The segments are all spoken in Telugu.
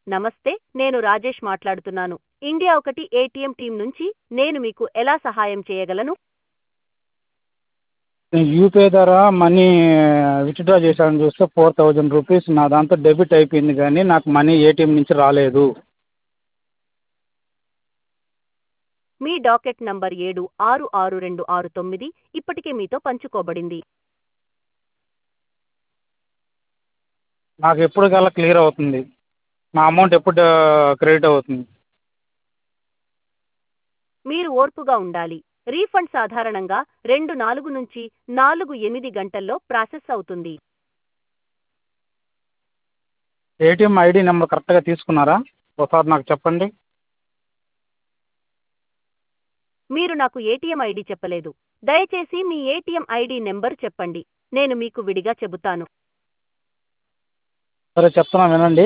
నమస్తే నేను రాజేష్ మాట్లాడుతున్నాను ఇండియా ఒకటి ఏటీఎం టీం నుంచి నేను మీకు ఎలా సహాయం చేయగలను నేను యూపీఐ ద్వారా మనీ విత్డ్రా చేశాను చూస్తే ఫోర్ థౌజండ్ రూపీస్ నా దాంట్లో డెబిట్ అయిపోయింది కానీ నాకు మనీ ఏటీఎం నుంచి రాలేదు మీ డాకెట్ నంబర్ ఏడు ఆరు ఆరు రెండు ఆరు తొమ్మిది ఇప్పటికే మీతో పంచుకోబడింది నాకు ఎప్పుడు కల్లా క్లియర్ అవుతుంది నా అమౌంట్ ఎప్పుడు క్రెడిట్ అవుతుంది మీరు ఓర్పుగా ఉండాలి రీఫండ్ సాధారణంగా రెండు నాలుగు నుంచి నాలుగు ఎనిమిది గంటల్లో ప్రాసెస్ అవుతుంది ఏటీఎం ఐడి నెంబర్ కరెక్ట్గా తీసుకున్నారా ఒకసారి నాకు చెప్పండి మీరు నాకు ఏటీఎం ఐడి చెప్పలేదు దయచేసి మీ ఏటీఎం ఐడి నెంబర్ చెప్పండి నేను మీకు విడిగా చెబుతాను సరే చెప్తున్నా వినండి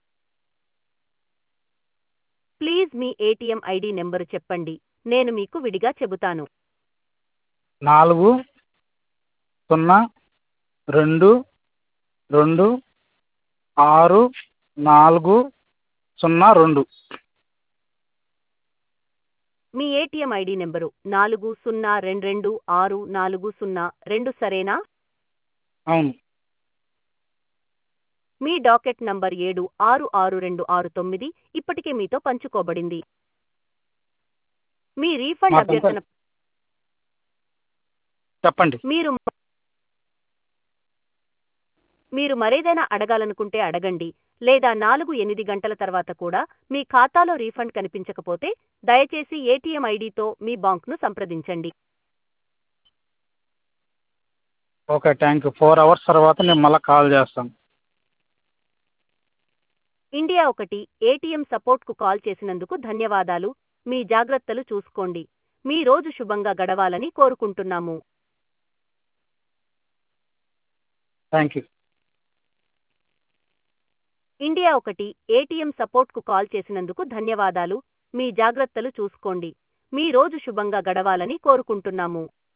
ప్లీజ్ మీ ఏటీఎం ఐడి నెంబరు చెప్పండి నేను మీకు విడిగా చెబుతాను నాలుగు సున్నా రెండు రెండు ఆరు నాలుగు సున్నా రెండు మీ ఏటీఎం ఐడి నెంబరు నాలుగు సున్నా రెండు రెండు ఆరు నాలుగు సున్నా రెండు సరేనా అవును మీ డాకెట్ నంబర్ ఏడు ఆరు ఆరు రెండు ఆరు తొమ్మిది ఇప్పటికే మీతో పంచుకోబడింది మీ రీఫండ్ మా అభ్యర్థన చెప్పండి మీరు మీరు మరేదైనా అడగాలనుకుంటే అడగండి లేదా నాలుగు ఎనిమిది గంటల తర్వాత కూడా మీ ఖాతాలో రీఫండ్ కనిపించకపోతే దయచేసి ఏటీఎం ఐడితో మీ బాంక్ను సంప్రదించండి okay thank you four hours తర్వాత నేను మళ్ళీ కాల్ చేస్తాను ఇండియా ఒకటి ఏటీఎం సపోర్ట్కు కాల్ చేసినందుకు ధన్యవాదాలు మీ జాగ్రత్తలు చూసుకోండి మీ రోజు శుభంగా గడవాలని కోరుకుంటున్నాము థ్యాంక్ యూ ఇండియా ఒకటి ఏటీఎం సపోర్ట్కు కాల్ చేసినందుకు ధన్యవాదాలు మీ జాగ్రత్తలు చూసుకోండి మీ రోజు శుభంగా గడవాలని కోరుకుంటున్నాము